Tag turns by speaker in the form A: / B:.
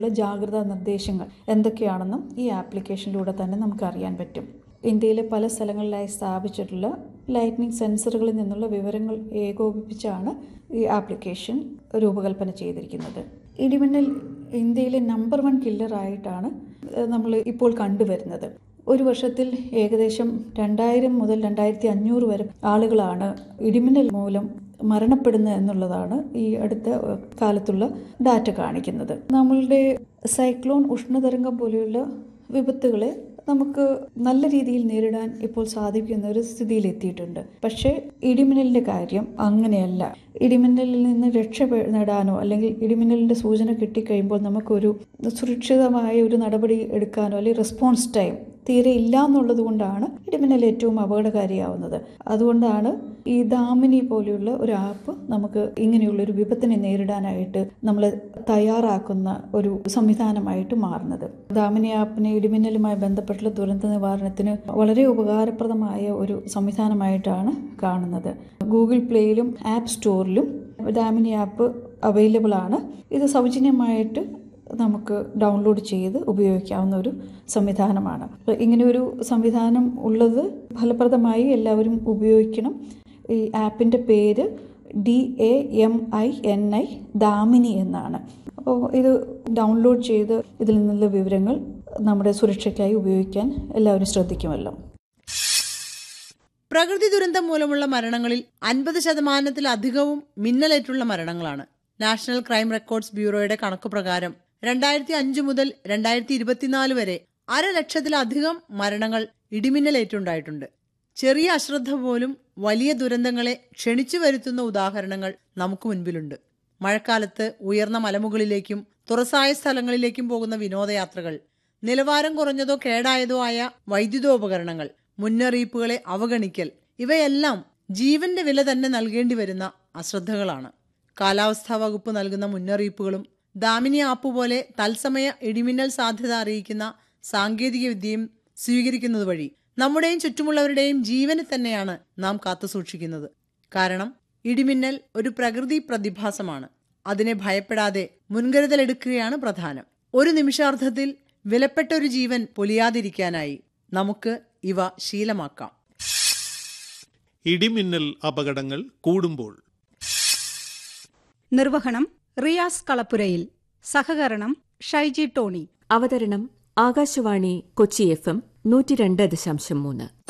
A: ഉള്ള ജാഗ്രതാ നിർദ്ദേശങ്ങൾ എന്തൊക്കെയാണെന്നും ഈ ആപ്ലിക്കേഷനിലൂടെ തന്നെ നമുക്ക് അറിയാൻ പറ്റും ഇന്ത്യയിലെ പല സ്ഥലങ്ങളിലായി സ്ഥാപിച്ചിട്ടുള്ള ലൈറ്റ്നിങ് സെൻസറുകളിൽ നിന്നുള്ള വിവരങ്ങൾ ഏകോപിപ്പിച്ചാണ് ഈ ആപ്ലിക്കേഷൻ രൂപകൽപ്പന ചെയ്തിരിക്കുന്നത് ഇടിമിന്നൽ ഇന്ത്യയിലെ നമ്പർ വൺ കില്ലറായിട്ടാണ് നമ്മൾ ഇപ്പോൾ കണ്ടുവരുന്നത് ഒരു വർഷത്തിൽ ഏകദേശം രണ്ടായിരം മുതൽ രണ്ടായിരത്തി അഞ്ഞൂറ് വരെ ആളുകളാണ് ഇടിമിന്നൽ മൂലം മരണപ്പെടുന്നത് എന്നുള്ളതാണ് ഈ അടുത്ത കാലത്തുള്ള ഡാറ്റ കാണിക്കുന്നത് നമ്മളുടെ സൈക്ലോൺ ഉഷ്ണതരംഗം പോലെയുള്ള വിപത്തുകളെ നമുക്ക് നല്ല രീതിയിൽ നേരിടാൻ ഇപ്പോൾ സാധിക്കുന്ന ഒരു സ്ഥിതിയിൽ എത്തിയിട്ടുണ്ട് പക്ഷേ ഇടിമിന്നലിൻ്റെ കാര്യം അങ്ങനെയല്ല ഇടിമിന്നലിൽ നിന്ന് രക്ഷ നേടാനോ അല്ലെങ്കിൽ ഇടിമിന്നലിൻ്റെ സൂചന കിട്ടിക്കഴിയുമ്പോൾ നമുക്കൊരു സുരക്ഷിതമായ ഒരു നടപടി എടുക്കാനോ അല്ലെങ്കിൽ റെസ്പോൺസ് ടൈം തീരെ ഇല്ല എന്നുള്ളത് കൊണ്ടാണ് ഇടിമിന്നൽ ഏറ്റവും അപകടകാരിയാവുന്നത് അതുകൊണ്ടാണ് ഈ ദാമിനി പോലെയുള്ള ഒരു ആപ്പ് നമുക്ക് ഇങ്ങനെയുള്ള ഒരു വിപത്തിനെ നേരിടാനായിട്ട് നമ്മൾ തയ്യാറാക്കുന്ന ഒരു സംവിധാനമായിട്ട് മാറുന്നത് ദാമിനി ആപ്പിനെ ഇടിമിന്നലുമായി ബന്ധപ്പെട്ടുള്ള ദുരന്ത നിവാരണത്തിന് വളരെ ഉപകാരപ്രദമായ ഒരു സംവിധാനമായിട്ടാണ് കാണുന്നത് ഗൂഗിൾ പ്ലേയിലും ആപ്പ് സ്റ്റോറിലും ദാമിനി ആപ്പ് അവൈലബിൾ ആണ് ഇത് സൗജന്യമായിട്ട് നമുക്ക് ഡൗൺലോഡ് ചെയ്ത് ഉപയോഗിക്കാവുന്ന ഒരു സംവിധാനമാണ് ഇങ്ങനെ ഒരു സംവിധാനം ഉള്ളത് ഫലപ്രദമായി എല്ലാവരും ഉപയോഗിക്കണം ഈ ആപ്പിൻ്റെ പേര് D A M I N I Damini എന്നാണ് അപ്പോൾ ഇത് ഡൗൺലോഡ് ചെയ്ത് ഇതിൽ നിന്നുള്ള വിവരങ്ങൾ നമ്മുടെ സുരക്ഷയ്ക്കായി ഉപയോഗിക്കാൻ എല്ലാവരും ശ്രദ്ധിക്കുമല്ലോ
B: പ്രകൃതി ദുരന്തം മൂലമുള്ള മരണങ്ങളിൽ അൻപത് ശതമാനത്തിലധികവും മിന്നലേറ്റുള്ള മരണങ്ങളാണ് നാഷണൽ ക്രൈം റെക്കോർഡ്സ് ബ്യൂറോയുടെ കണക്കുപ്രകാരം രണ്ടായിരത്തി അഞ്ച് മുതൽ രണ്ടായിരത്തി ഇരുപത്തിനാല് വരെ അരലക്ഷത്തിലധികം മരണങ്ങൾ ഇടിമിന്നലേറ്റുണ്ടായിട്ടുണ്ട് ചെറിയ അശ്രദ്ധ പോലും വലിയ ദുരന്തങ്ങളെ ക്ഷണിച്ചു വരുത്തുന്ന ഉദാഹരണങ്ങൾ നമുക്ക് മുൻപിലുണ്ട് മഴക്കാലത്ത് ഉയർന്ന മലമുകളിലേക്കും തുറസായ സ്ഥലങ്ങളിലേക്കും പോകുന്ന വിനോദയാത്രകൾ നിലവാരം കുറഞ്ഞതോ കേടായതോ ആയ വൈദ്യുതോപകരണങ്ങൾ മുന്നറിയിപ്പുകളെ അവഗണിക്കൽ ഇവയെല്ലാം ജീവന്റെ വില തന്നെ നൽകേണ്ടി വരുന്ന അശ്രദ്ധകളാണ് കാലാവസ്ഥാ വകുപ്പ് നൽകുന്ന മുന്നറിയിപ്പുകളും ദാമിനി ആപ്പ് പോലെ തത്സമയ ഇടിമിന്നൽ സാധ്യത അറിയിക്കുന്ന സാങ്കേതിക വിദ്യയും സ്വീകരിക്കുന്നത് വഴി നമ്മുടെയും ചുറ്റുമുള്ളവരുടെയും ജീവനെ തന്നെയാണ് നാം കാത്തുസൂക്ഷിക്കുന്നത് കാരണം ഇടിമിന്നൽ ഒരു പ്രകൃതി പ്രതിഭാസമാണ് അതിനെ ഭയപ്പെടാതെ മുൻകരുതലെടുക്കുകയാണ് പ്രധാനം ഒരു നിമിഷാർദ്ധത്തിൽ വിലപ്പെട്ട ഒരു ജീവൻ പൊലിയാതിരിക്കാനായി നമുക്ക് ഇവ ശീലമാക്കാം
C: ഇടിമിന്നൽ അപകടങ്ങൾ കൂടുമ്പോൾ
D: നിർവഹണം റിയാസ് കളപ്പുരയിൽ സഹകരണം ഷൈജി ടോണി
E: അവതരണം ആകാശവാണി കൊച്ചി എഫ് എം നൂറ്റി രണ്ട് ദശാംശം മൂന്ന്